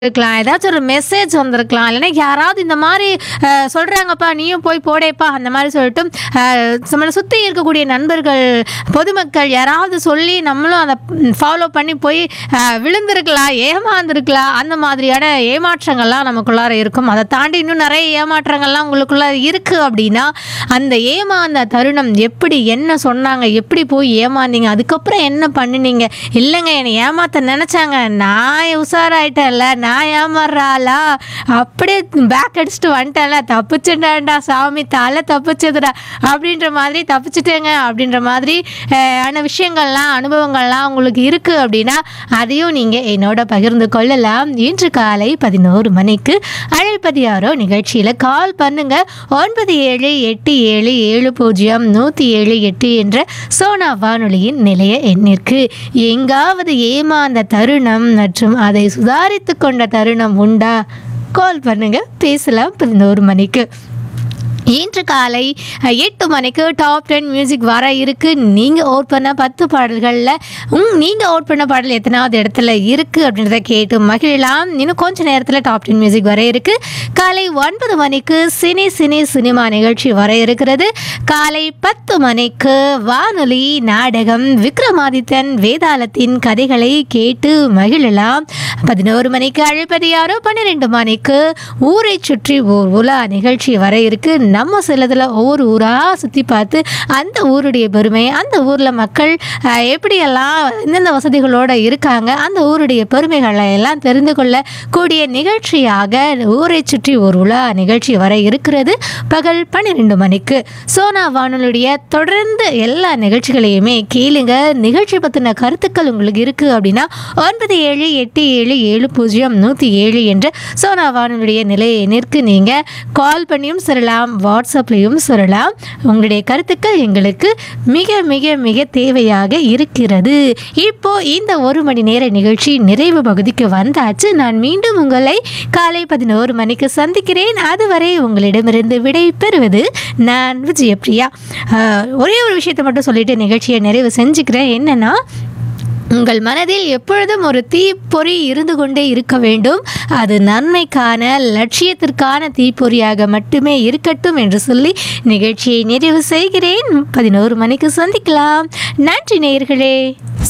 இருக்கலாம் ஏதாச்சும் ஒரு மெசேஜ் வந்திருக்கலாம் இல்லைன்னா யாராவது இந்த மாதிரி அஹ், சொல்றாங்கப்பா நீயும் போய் போடேப்பா அந்த மாதிரி சொல்லிட்டு அஹ், நம்மளை சுற்றி இருக்கக்கூடிய நண்பர்கள் பொதுமக்கள் யாராவது சொல்லி நம்மளும் அதை ஃபாலோ பண்ணி போய் அஹ், விழுந்திருக்கலாம் ஏமாந்துருக்கலாம் அந்த மாதிரியான ஏமாற்றங்கள்லாம் நமக்குள்ளார இருக்கும் அதை தாண்டி இன்னும் நிறைய ஏமாற்றங்கள்லாம் உங்களுக்குள்ள இருக்கு அப்படின்னா அந்த ஏமாந்த தருணம் எப்படி என்ன சொன்னாங்க எப்படி போய் ஏமாந்தீங்க அதுக்கப்புறம் என்ன பண்ணினீங்க இல்லைங்க என்னை ஏமாத்த நினைச்சாங்க நான் உஷாராயிட்டேன்ல நான் ஏமாறுறாளா அப்படியே பேக் அடிச்சுட்டு வந்துட்டேன்ல தப்பிச்சுட்டான்டா சாமி தலை தப்பிச்சதுடா அப்படின்ற மாதிரி தப்பிச்சிட்டேங்க அப்படின்ற மாதிரி அஹ், ஆன விஷயங்கள்லாம் அனுபவங்கள்லாம் உங்களுக்கு இருக்கு அப்படின்னா அதையும் நீங்க என்னோட பகிர்ந்து கொள்ளலாம் இன்று காலை பதினோரு மணிக்கு அழைப்பது யாரோ நிகழ்ச்சியில கால் பண்ணுங்க ஒன்பது ஏழு எட்டு ஏழு ஏழு பூஜ்ஜியம் நூற்றி ஏழு எட்டு என்ற சோனா வானொலியின் நிலைய எண்ணிற்கு எங்காவது ஏமாந்த தருணம் மற்றும் அதை சுதாரித்து கொண்ட தருணம் உண்டா கால் பண்ணுங்க பேசலாம் பதினோரு மணிக்கு இன்று காலை அஹ், எட்டு மணிக்கு டாப் டென் மியூசிக் வர இருக்கு நீங்கள் ஓட் பண்ண பத்து பாடல்களில் உங் நீங்கள் ஓட் பண்ண பாடல் எத்தனாவது இடத்துல இருக்குது அப்படின்றத கேட்டு மகிழலாம் இன்னும் கொஞ்ச நேரத்தில் டாப் டென் மியூசிக் வர இருக்கு காலை ஒன்பது மணிக்கு சினி சினி சினிமா நிகழ்ச்சி வர இருக்கிறது காலை பத்து மணிக்கு வானொலி நாடகம் விக்ரமாதித்தன் வேதாளத்தின் கதைகளை கேட்டு மகிழலாம் பதினோரு மணிக்கு அழைப்பது யாரோ பன்னிரெண்டு மணிக்கு ஊரை சுற்றி ஓர் உலா நிகழ்ச்சி வர இருக்கு நம்ம சிலதில் ஒவ்வொரு ஊராக சுற்றி பார்த்து அந்த ஊருடைய பெருமை அந்த ஊரில் மக்கள் அஹ், எப்படியெல்லாம் எந்தெந்த வசதிகளோடு இருக்காங்க அந்த ஊருடைய பெருமைகளை எல்லாம் தெரிந்து கொள்ளக்கூடிய நிகழ்ச்சியாக ஊரை சுற்றி ஒரு உலா நிகழ்ச்சி வர இருக்கிறது பகல் பன்னிரெண்டு மணிக்கு சோனா வானொலியுடைய தொடர்ந்து எல்லா நிகழ்ச்சிகளையுமே கேளுங்க நிகழ்ச்சி பற்றின கருத்துக்கள் உங்களுக்கு இருக்குது அப்படின்னா ஒன்பது ஏழு எட்டு ஏழு ஏழு பூஜ்ஜியம் நூற்றி ஏழு என்ற சோனா வானொலியுடைய நிலைய எண்ணிற்கு நீங்கள் கால் பண்ணியும் சொல்லலாம் வாட்ஸ்அப்லேயும் சொல்லலாம் உங்களுடைய கருத்துக்கள் எங்களுக்கு மிக மிக மிக தேவையாக இருக்கிறது இப்போ இந்த ஒரு மணி நேர நிகழ்ச்சி நிறைவு பகுதிக்கு வந்தாச்சு நான் மீண்டும் உங்களை காலை பதினோரு மணிக்கு சந்திக்கிறேன் அதுவரை உங்களிடமிருந்து விடை பெறுவது நான் விஜயபிரியா ஆஹ், ஒரே ஒரு விஷயத்தை மட்டும் சொல்லிட்டு நிகழ்ச்சியை நிறைவு செஞ்சுக்கிறேன் என்னன்னா உங்கள் மனதில் எப்பொழுதும் ஒரு தீப்பொறி இருந்து கொண்டே இருக்க வேண்டும் அது நன்மைக்கான லட்சியத்திற்கான தீப்பொறியாக மட்டுமே இருக்கட்டும் என்று சொல்லி நிகழ்ச்சியை நிறைவு செய்கிறேன் பதினோரு மணிக்கு சந்திக்கலாம் நன்றி நேயர்களே